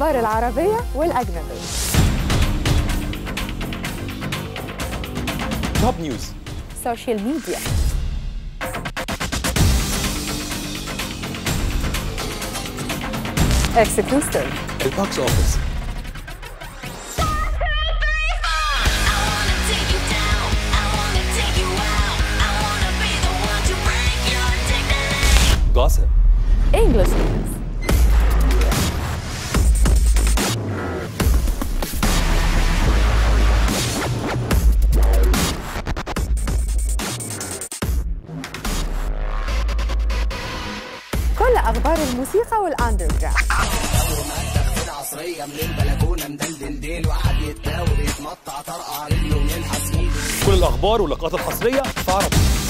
الأخبار العربية والأجنبية توب نيوز سوشيال ميديا اكسكلوسيف البوكس اوفيس جوسب انجلش نيوز كل أخبار الموسيقى والأندر جراوند عصرية من البلكونة مدلدل ديل وقعد يتداول يتمطع طرقع رجله ويلحس ايده كل الاخبار واللقاءات الحصريه في عربي